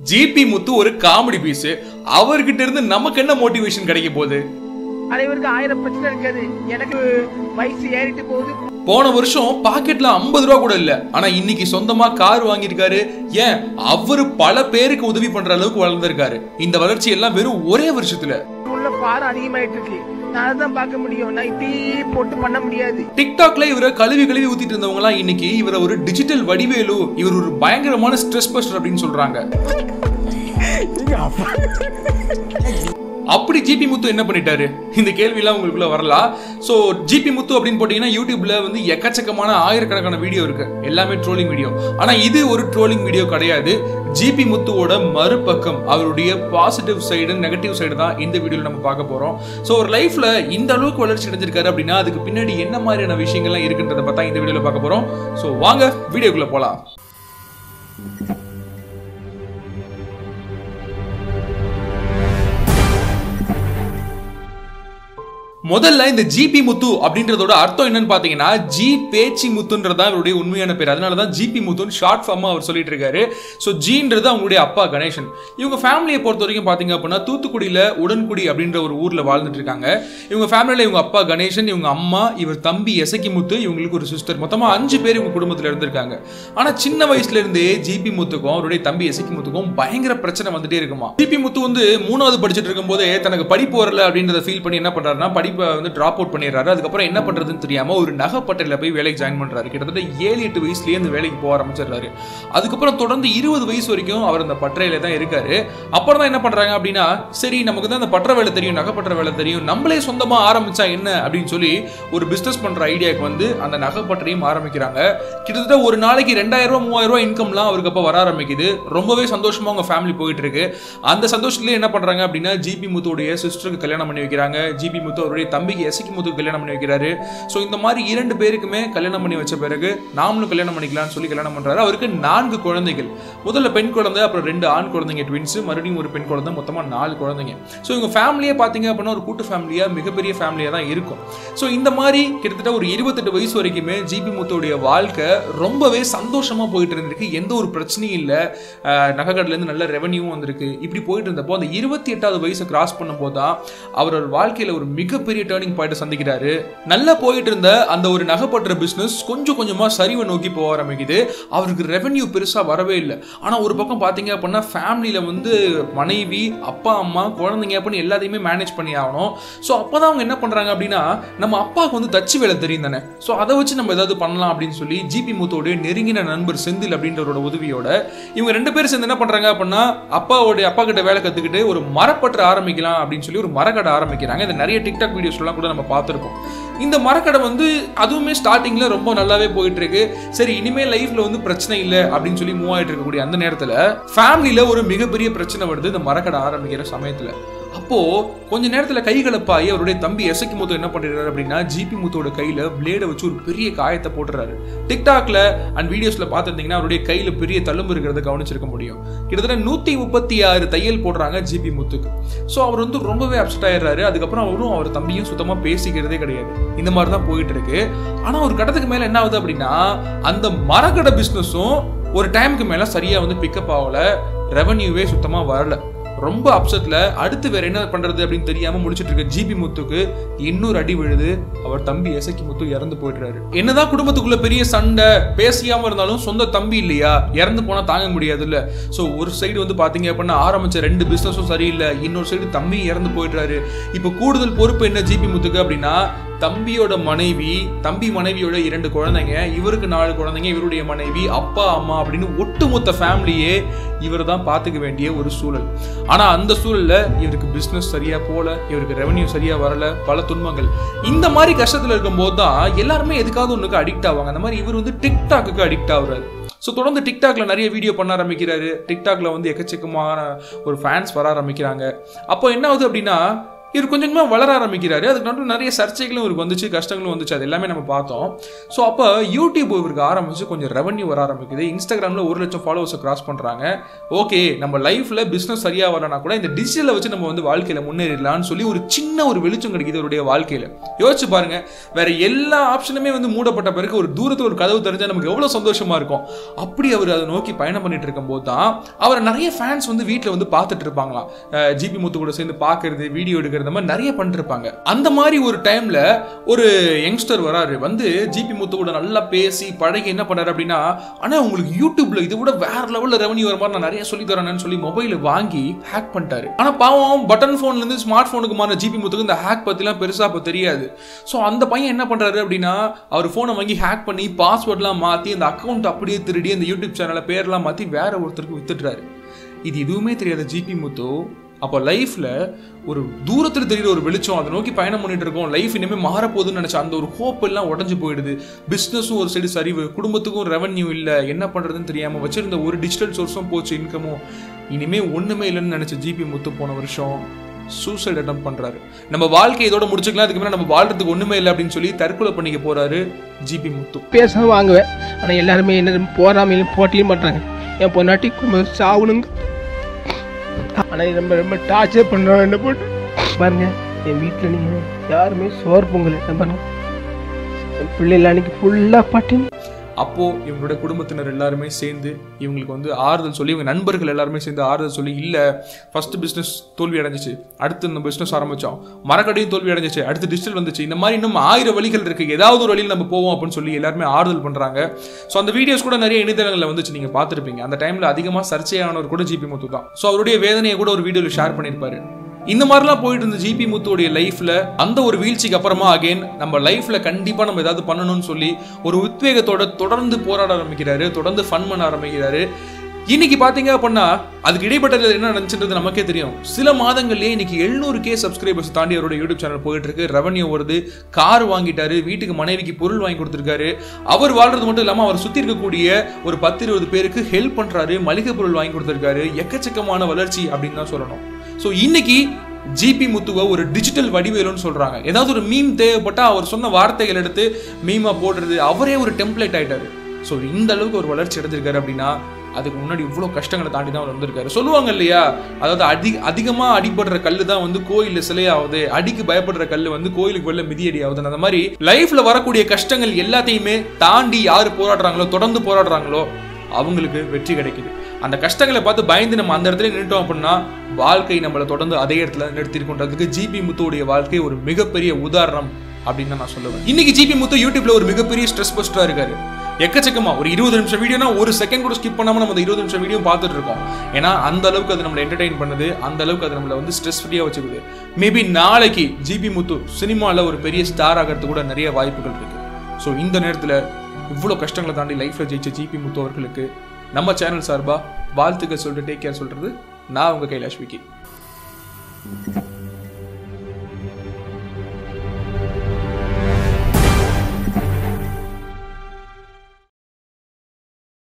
GB முத்து ஒரு comedy piece அவர்கிட்ட இருந்து நமக்கு என்ன மோட்டிவேஷன் கிடைக்க போகுது அனைவருக்கும் ஆயிரம் பிரச்சனை இருக்காது எனக்கு வயசு ஏறிட்டு போகுது போன வருஷம் பாக்கெட்ல 50 ரூபா கூட இல்ல ஆனா இன்னைக்கு சொந்தமா கார் வாங்கியிருக்காரு ஏன் அவரு பல பேருக்கு உதவி பண்ற அளவுக்கு வளர்ந்திருக்காரு இந்த வளர்ச்சி எல்லாம் வெறும் ஒரே வருஷத்துல உள்ள பாரம் அதிகமாயிட்டு இருக்கு நான் தான் பார்க்க முடியும் நான் இப்படி போட்டு பண்ண முடியாது டிக்டாக்ல இவரை கழுவி கழுவி ஊத்திட்டு இருந்தவங்க எல்லாம் இன்னைக்கு இவரை ஒரு டிஜிட்டல் வடிவேலு இவர் ஒரு பயங்கரமான ஸ்ட்ரெஸ் பஸ்டர் அப்படின்னு சொல்றாங்க அப்படி ஜிபி முத்து என்ன பண்ணிட்டாரு இந்த கேள்வியெல்லாம் உங்களுக்குள்ள வரலாம் ஸோ ஜிபி முத்து அப்படின்னு போட்டீங்கன்னா யூடியூப்ல வந்து எக்கச்சக்கமான ஆயிரக்கணக்கான வீடியோ இருக்கு எல்லாமே ட்ரோலிங் வீடியோ ஆனா இது ஒரு ட்ரோலிங் வீடியோ கிடையாது ஜிபி முத்துவோட மறுபக்கம் அவருடைய பாசிட்டிவ் சைடு நெகட்டிவ் சைடு தான் இந்த வீடியோல நம்ம பார்க்க போறோம் ஸோ ஒரு லைஃப்ல இந்த அளவுக்கு வளர்ச்சி அடைஞ்சிருக்காரு அப்படின்னா அதுக்கு பின்னாடி என்ன மாதிரியான விஷயங்கள்லாம் இருக்குன்றத பார்த்தா இந்த வீடியோல பார்க்க போறோம் ஸோ வாங்க வீடியோக்குள்ள போலாம் முதல்ல இந்த ஜிபி முத்து அப்படின்றதோட அர்த்தம் என்னன்னு பாத்தீங்கன்னா ஜி பேச்சி முத்துன்றது தான் இவருடைய உண்மையான பேர் அதனால தான் ஜிபி முத்துன்னு ஷார்ட் ஃபார்மா அவர் சொல்லிட்டு இருக்காரு ஸோ ஜின்றது அவங்களுடைய அப்பா கணேசன் இவங்க ஃபேமிலியை பொறுத்த வரைக்கும் பாத்தீங்க அப்படின்னா தூத்துக்குடியில உடன்குடி அப்படின்ற ஒரு ஊர்ல வாழ்ந்துட்டு இருக்காங்க இவங்க ஃபேமிலியில இவங்க அப்பா கணேசன் இவங்க அம்மா இவர் தம்பி எசக்கி முத்து இவங்களுக்கு ஒரு சிஸ்டர் மொத்தமா அஞ்சு பேர் இவங்க குடும்பத்துல இருந்திருக்காங்க ஆனா சின்ன வயசுல இருந்தே ஜிபி முத்துக்கும் அவருடைய தம்பி எசக்கி முத்துக்கும் பயங்கர பிரச்சனை வந்துட்டே இருக்குமா ஜிபி முத்து வந்து மூணாவது படிச்சுட்டு இருக்கும்போதே தனக்கு படிப்பு வரல அப்படின்றத ஃபீல் பண்ணி என்ன பண்றாருன்னா படிப்பை வந்து டிராப் அவுட் பண்ணிடுறாரு அதுக்கப்புறம் என்ன பண்றதுன்னு தெரியாம ஒரு நகைப்பட்டையில போய் வேலைக்கு ஜாயின் பண்றாரு கிட்டத்தட்ட ஏழு எட்டு வயசுலயே அந்த வேலைக்கு போக ஆரம்பிச்சிடுறாரு அதுக்கப்புறம் தொடர்ந்து இருபது வயசு வரைக்கும் அவர் அந்த பட்டறையில தான் இருக்காரு அப்புறம் தான் என்ன பண்றாங்க அப்படின்னா சரி நமக்கு தான் அந்த பற்ற வேலை தெரியும் நகைப்பற்ற வேலை தெரியும் நம்மளே சொந்தமா ஆரம்பிச்சா என்ன அப்படின்னு சொல்லி ஒரு பிசினஸ் பண்ற ஐடியாக்கு வந்து அந்த நகைப்பட்டறையும் ஆரம்பிக்கிறாங்க கிட்டத்தட்ட ஒரு நாளைக்கு ரெண்டாயிரம் ரூபாய் மூவாயிரம் ரூபாய் இன்கம்லாம் அவருக்கு அப்போ வர ஆரம்பிக்குது ரொம்பவே சந்தோஷமா அவங்க ஃபேமிலி போயிட்டு இருக்கு அந்த சந்தோஷத்துல என்ன பண்றாங்க அப்படின்னா ஜிபி முத்துடைய சிஸ்டருக்கு கல்யாணம் பண்ணி வைக்கிறாங்க ஜிபி முத்து அவருடைய தம்பிக்கு எசிக்கு முத்துக்கு கல்யாணம் பண்ணி வைக்கிறாரு ஸோ இந்த மாதிரி இரண்டு பேருக்குமே கல்யாணம் பண்ணி வச்ச பிறகு நாமளும் கல்யாணம் பண்ணிக்கலாம்னு சொல்லி கல்யாணம் பண்றாரு அவருக்கு நான்கு குழந்தைகள் முதல்ல பெண் குழந்தை அப்புறம் ரெண்டு ஆண் குழந்தைங்க ட்வின்ஸ் மறுபடியும் ஒரு பெண் குழந்தை மொத்தமா நாலு குழந்தைங்க ஸோ இவங்க ஃபேமிலியே பார்த்தீங்க அப்படின்னா ஒரு கூட்டு ஃபேமிலியா மிகப்பெரிய ஃபேமிலியா தான் இருக்கும் ஸோ இந்த மாதிரி கிட்டத்தட்ட ஒரு இருபத்தெட்டு வயசு வரைக்குமே ஜிபி முத்துடைய வாழ்க்கை ரொம்பவே சந்தோஷமா போயிட்டு இருந்திருக்கு எந்த ஒரு பிரச்சனையும் இல்லை நகைக்கடலேருந்து நல்ல ரெவன்யூவும் வந்திருக்கு இப்படி போயிட்டு இருந்தப்போ அந்த இருபத்தி எட்டாவது வயசை கிராஸ் பண்ணும்போது தான் அவரோட வாழ்க்கையில ஒரு மிகப்பெரிய டேர்னிங் பாயிண்ட் சந்திக்கிறாரு நல்லா போயிட்டு இருந்த அந்த ஒரு நகைப்பற்ற பிசினஸ் கொஞ்சம் கொஞ்சமா சரிவை நோக்கி போக ஆரம்பிக்குது அவருக்கு ரெவன்யூ பெருசா வரவே இல்லை ஆனா ஒரு பக்கம் பாத்தீங்க அப்படின்னா ஃபேமிலியில வந்து மனைவி அப்பா அம்மா குழந்தைங்க அப்படின்னு எல்லாத்தையுமே மேனேஜ் பண்ணி ஆகணும் ஸோ அப்போதான் அவங்க என்ன பண்றாங்க அப்படின்னா நம்ம அப்பாவுக்கு வந்து தச்சு வேலை தெரியும் தானே ஸோ அதை வச்சு நம்ம ஏதாவது பண்ணலாம் அப்படின்னு சொல்லி ஜிபி முத்தோடைய நெருங்கின நண்பர் செந்தில் அப்படின்றவரோட உதவியோட இவங்க ரெண்டு பேரும் சேர்ந்து என்ன பண்றாங்க அப்படின்னா அப்பாவோடைய அப்பா கிட்ட வேலை கத்துக்கிட்டு ஒரு மரப்பற்று ஆரம்பிக்கலாம் அப்படின்னு சொல்லி ஒரு மரக்கடை ஆரம்பிக்கிறாங்க இந்த நிறைய டிக்டாக் வீடியோஸ்லாம் கூட நம்ம பார்த்துருக்கோம் இந்த மரக்கடை வந்து அதுவுமே ஸ்டார்டிங்ல ரொம்ப நல்லாவே போயிட்டு இருக்கு சரி இனிமேல் லைஃப்ல வந்து பிரச்சனை இல்லை அப்படின்னு சொல்லி மூவ் ஆயிட்டு இருக்கக்கூடிய அந்த நேரத்துல ஃபேமிலியில ஒரு மிகப்பெரிய பிரச்சனை வருது இந்த மரக்கடை ஆரம்பிக்கிற சமயத்துல அப்போ கொஞ்ச நேரத்துல கை கலப்பாயி அவருடைய தம்பி எசக்கி முத்து என்ன பண்ணிடுறாரு அப்படின்னா ஜிபி முத்தோட கையில பிளேடை வச்சு ஒரு பெரிய காயத்தை போட்டுறாரு டிக்டாக்ல அண்ட் வீடியோஸ்ல பார்த்துருந்தீங்கன்னா அவருடைய கையில பெரிய தழும்பு இருக்கிறத கவனிச்சிருக்க முடியும் கிட்டத்தட்ட நூத்தி முப்பத்தி ஆறு தையல் போடுறாங்க ஜிபி முத்துக்கு ஸோ அவர் வந்து ரொம்பவே அப்செட் ஆயிடுறாரு அதுக்கப்புறம் அவரும் அவர் தம்பியும் சுத்தமா பேசிக்கிறதே கிடையாது இந்த மாதிரி தான் போயிட்டு இருக்கு ஆனா ஒரு கட்டத்துக்கு மேல என்ன ஆகுது அப்படின்னா அந்த மரக்கடை பிசினஸும் ஒரு டைமுக்கு மேல சரியா வந்து பிக்கப் ஆகல ரெவன்யூவே சுத்தமா வரல ரொம்ப அப்செட்ல அடுத்து வேற என்ன பண்றது அப்படின்னு தெரியாம முடிச்சிட்டு இருக்க ஜிபி முத்துக்கு இன்னொரு அடி விழுது அவர் தம்பி எசக்கி முத்து இறந்து போயிடுறாரு என்னதான் குடும்பத்துக்குள்ள பெரிய சண்டை பேசியாம இருந்தாலும் சொந்த தம்பி இல்லையா இறந்து போனா தாங்க முடியாது இல்ல சோ ஒரு சைடு வந்து பாத்தீங்க அப்படின்னா ஆரம்பிச்ச ரெண்டு பிசினஸும் சரியில்லை இன்னொரு சைடு தம்பி இறந்து போயிடுறாரு இப்போ கூடுதல் பொறுப்பு என்ன ஜிபி முத்துக்கு அப்படின்னா தம்பியோட மனைவி தம்பி மனைவியோட இரண்டு குழந்தைங்க இவருக்கு நாலு குழந்தைங்க இவருடைய மனைவி அப்பா அம்மா அப்படின்னு ஒட்டுமொத்த ஃபேமிலியே இவர் தான் பார்த்துக்க வேண்டிய ஒரு சூழல் ஆனா அந்த சூழல்ல இவருக்கு பிசினஸ் சரியா போல இவருக்கு ரெவன்யூ சரியா வரல பல துன்பங்கள் இந்த மாதிரி கஷ்டத்துல இருக்கும்போது தான் எல்லாருமே எதுக்காவது ஒண்ணுக்கு அடிக்ட் ஆவாங்க அந்த மாதிரி இவர் வந்து டிக்டாக்கு அடிக்ட் ஆகுறாரு ஸோ தொடர்ந்து டிக்டாக்ல நிறைய வீடியோ பண்ண ஆரம்பிக்கிறாரு டிக்டாக்ல வந்து எக்கச்சக்கமான ஒரு ஃபேன்ஸ் வர ஆரம்பிக்கிறாங்க அப்போ என்ன ஆகுது அப்படின்னா இவர் கொஞ்சம் கொஞ்சமாக வளர ஆரம்பிக்கிறாரு அதுக்கு நடுவில் நிறைய சர்ச்சைகளும் இவருக்கு வந்துச்சு கஷ்டங்களும் வந்துச்சு அது எல்லாமே நம்ம பார்த்தோம் ஸோ அப்போ யூடியூப் இவருக்கு ஆரம்பிச்சு கொஞ்சம் ரெவன்யூ வர ஆரம்பிக்குது இன்ஸ்டாகிராமில் ஒரு லட்சம் ஃபாலோவர்ஸை கிராஸ் பண்ணுறாங்க ஓகே நம்ம லைஃப்பில் பிஸ்னஸ் சரியாக வரலனா கூட இந்த டிஜிட்டலை வச்சு நம்ம வந்து வாழ்க்கையில் முன்னேறிடலாம்னு சொல்லி ஒரு சின்ன ஒரு வெளிச்சம் கிடைக்குது அவருடைய வாழ்க்கையில் யோசிச்சு பாருங்க வேற எல்லா ஆப்ஷனுமே வந்து மூடப்பட்ட பிறகு ஒரு தூரத்தில் ஒரு கதவு தெரிஞ்சால் நமக்கு எவ்வளோ சந்தோஷமா இருக்கும் அப்படி அவர் அதை நோக்கி பயணம் பண்ணிட்டு இருக்கும்போது தான் அவரை நிறைய ஃபேன்ஸ் வந்து வீட்டில் வந்து பார்த்துட்டு இருப்பாங்களாம் ஜிபி முத்து கூட சேர்ந்து பார்க்கறது வீடியோ எடுக்கிறது மாதிரி நிறைய பண்ணிருப்பாங்க அந்த மாதிரி ஒரு டைம்ல ஒரு யங்ஸ்டர் வராரு வந்து ஜிபி முத்து கூட நல்லா பேசி பழகி என்ன பண்ணாரு அப்படின்னா ஆனா உங்களுக்கு யூடியூப்ல இதை விட வேற லெவல்ல ரெவன்யூ வர மாதிரி நான் நிறைய சொல்லி தரேன்னு சொல்லி மொபைல் வாங்கி ஹேக் பண்ணிட்டாரு ஆனா பாவம் பட்டன் போன்ல இருந்து ஸ்மார்ட் போனுக்கு மாறின ஜிபி முத்துக்கு இந்த ஹேக் பத்திலாம் பெருசா அப்போ தெரியாது ஸோ அந்த பையன் என்ன பண்றாரு அப்படின்னா அவர் போனை வாங்கி ஹேக் பண்ணி பாஸ்வேர்ட்லாம் மாத்தி அந்த அக்கௌண்ட் அப்படியே திருடி அந்த யூடியூப் சேனலை பேர்லாம் மாத்தி வேற ஒருத்தருக்கு வித்துடுறாரு இது எதுவுமே தெரியாத ஜிபி முத்து அப்போ லைஃப்ல ஒரு தூரத்தில் தெரியுற ஒரு வெளிச்சம் அதை நோக்கி பயணம் பண்ணிட்டு இருக்கோம் லைஃப் இனிமேல் மாறப்போகுதுன்னு நினைச்ச அந்த ஒரு ஹோப் எல்லாம் உடஞ்சு போயிடுது பிஸ்னஸும் ஒரு சைடு சரிவு குடும்பத்துக்கும் ரெவன்யூ இல்லை என்ன பண்றதுன்னு தெரியாம வச்சிருந்த ஒரு டிஜிட்டல் சோர்ஸும் போச்சு இன்கமும் இனிமே ஒண்ணுமே இல்லைன்னு நினைச்ச ஜிபி முத்து போன வருஷம் சூசைட் அட்டம் பண்றாரு நம்ம வாழ்க்கை இதோட முடிச்சுக்கலாம் அதுக்கு மேலே நம்ம வாழ்றதுக்கு ஒண்ணுமே இல்லை அப்படின்னு சொல்லி தற்கொலை பண்ணிக்க போறாரு ஜிபி முத்து பேச வாங்குவேன் ஆனா எல்லாருமே என்ன போறாமையிலும் போட்டியும் பண்றாங்க என் பொன்னாட்டி குடும்பம் சாவணுங்க ஆனா ரொம்ப ரொம்ப டார்ச்சர் பண்றோம் என்ன போட்டு பாருங்க என் வீட்டுல நீங்க யாருமே சோறு பொங்கல் என்ன பாருங்க என் பிள்ளைகள் அன்னைக்கு ஃபுல்லா பட்டினி அப்போ இவங்களோட குடும்பத்தினர் எல்லாருமே சேர்ந்து இவங்களுக்கு வந்து ஆறுதல் சொல்லி இவங்க நண்பர்கள் எல்லாருமே சேர்ந்து ஆறுதல் சொல்லி இல்ல ஃபர்ஸ்ட் பிசினஸ் தோல்வி அடைஞ்சிச்சு அடுத்து இந்த பிசினஸ் ஆரம்பிச்சோம் மரக்கடையும் தோல்வி அடைஞ்சிச்சு அடுத்து டிஜிட்டல் வந்துச்சு இந்த மாதிரி இன்னும் ஆயிரம் வழிகள் இருக்கு ஏதாவது ஒரு வழியில் நம்ம போவோம் அப்படின்னு சொல்லி எல்லாருமே ஆறுதல் பண்றாங்க ஸோ அந்த வீடியோஸ் கூட நிறைய இணையதளங்களில் வந்துச்சு நீங்க பார்த்துருப்பீங்க அந்த டைம்ல அதிகமா சர்ச்சையானவர் கூட ஜிபி முத்து தான் ஸோ அவருடைய வேதனையை கூட ஒரு வீடியோவில் ஷேர் பண்ணியிருப்பாரு இந்த மாதிரிலாம் போயிட்டு இருந்த ஜிபி முத்துவோடைய லைஃப்ல அந்த ஒரு வீழ்ச்சிக்கு அப்புறமா அகைன் நம்ம லைஃப்ல கண்டிப்பா நம்ம ஏதாவது பண்ணணும்னு சொல்லி ஒரு உத்வேகத்தோட தொடர்ந்து போராட ஆரம்பிக்கிறாரு தொடர்ந்து ஃபன் பண்ண ஆரம்பிக்கிறாரு இன்னைக்கு பாத்தீங்க அப்படின்னா அதுக்கு இடைப்பட்டதுல என்ன நடந்துச்சுன்றது நமக்கே தெரியும் சில மாதங்கள்லயே இன்னைக்கு எழுநூறு கே சப்ஸ்கிரைபர்ஸ் தாண்டி அவரோட யூடியூப் சேனல் போயிட்டு இருக்கு ரெவன்யூ வருது கார் வாங்கிட்டாரு வீட்டுக்கு மனைவிக்கு பொருள் வாங்கி கொடுத்துருக்காரு அவர் வாழ்றது மட்டும் இல்லாம அவர் சுத்தி இருக்கக்கூடிய ஒரு பத்து இருபது பேருக்கு ஹெல்ப் பண்றாரு மளிகை பொருள் வாங்கி கொடுத்துருக்காரு எக்கச்சக்கமான வளர்ச்சி அப்படின்னு தான் சொல்லணும் ஸோ இன்னைக்கு ஜிபி முத்துவை ஒரு டிஜிட்டல் வடிவேலுன்னு சொல்றாங்க ஏதாவது ஒரு மீம் தேவைப்பட்டா அவர் சொன்ன வார்த்தைகள் எடுத்து மீமா போடுறது அவரே ஒரு டெம்ப்ளேட் ஆயிட்டாரு ஸோ இந்த அளவுக்கு ஒரு வளர்ச்சி அடைஞ்சிருக்காரு அப்படின்னா அதுக்கு முன்னாடி இவ்வளோ கஷ்டங்களை தாண்டி தான் அவர் வந்திருக்காரு சொல்லுவாங்க இல்லையா அதாவது அடி அதிகமாக அடிபடுற கல்லு தான் வந்து கோயிலில் சிலையாகுது அடிக்கு பயப்படுற கல்லு வந்து கோயிலுக்கு வெளில மிதியடி ஆகுது அந்த மாதிரி லைஃப்ல வரக்கூடிய கஷ்டங்கள் எல்லாத்தையுமே தாண்டி யார் போராடுறாங்களோ தொடர்ந்து போராடுறாங்களோ அவங்களுக்கு வெற்றி கிடைக்குது அந்த கஷ்டங்களை பார்த்து பயந்து நம்ம அந்த இடத்துல நின்றுட்டோம் அப்படின்னா வாழ்க்கை நம்மளை தொடர்ந்து அதே இடத்துல நிறுத்திருக்குன்றதுக்கு ஜிபி முத்துவுடைய வாழ்க்கை ஒரு மிகப்பெரிய உதாரணம் அப்படின்னு தான் நான் சொல்லுவேன் இன்னைக்கு ஜிபி முத்து யூடியூப்ல ஒரு மிகப்பெரிய ஸ்ட்ரெஸ் பஸ்டரா இருக்காரு எக்கச்சக்கமா ஒரு இருபது நிமிஷம் வீடியோனா ஒரு செகண்ட் கூட ஸ்கிப் பண்ணாம நம்ம அந்த இருபது நிமிஷம் வீடியோ பார்த்துட்டு இருக்கோம் ஏன்னா அந்த அளவுக்கு அது நம்மளை என்டர்டைன் பண்ணுது அந்த அளவுக்கு அது நம்மளை வந்து ஸ்ட்ரெஸ் ஃப்ரீயா வச்சுக்குது மேபி நாளைக்கு ஜிபி முத்து சினிமாவில் ஒரு பெரிய ஸ்டார் ஆகிறதுக்கு கூட நிறைய வாய்ப்புகள் இருக்கு ஸோ இந்த நேரத்தில் இவ்வளோ கஷ்டங்களை தாண்டி லைஃப்ல ஜெயிச்ச ஜிபி முத்து அவர்களுக்கு நம்ம சேனல் சார்பா வாழ்த்துக்கள் சொல்லிட்டு டேக் கேர் சொல்றது நான் உங்க கைலாஷ் விக்கி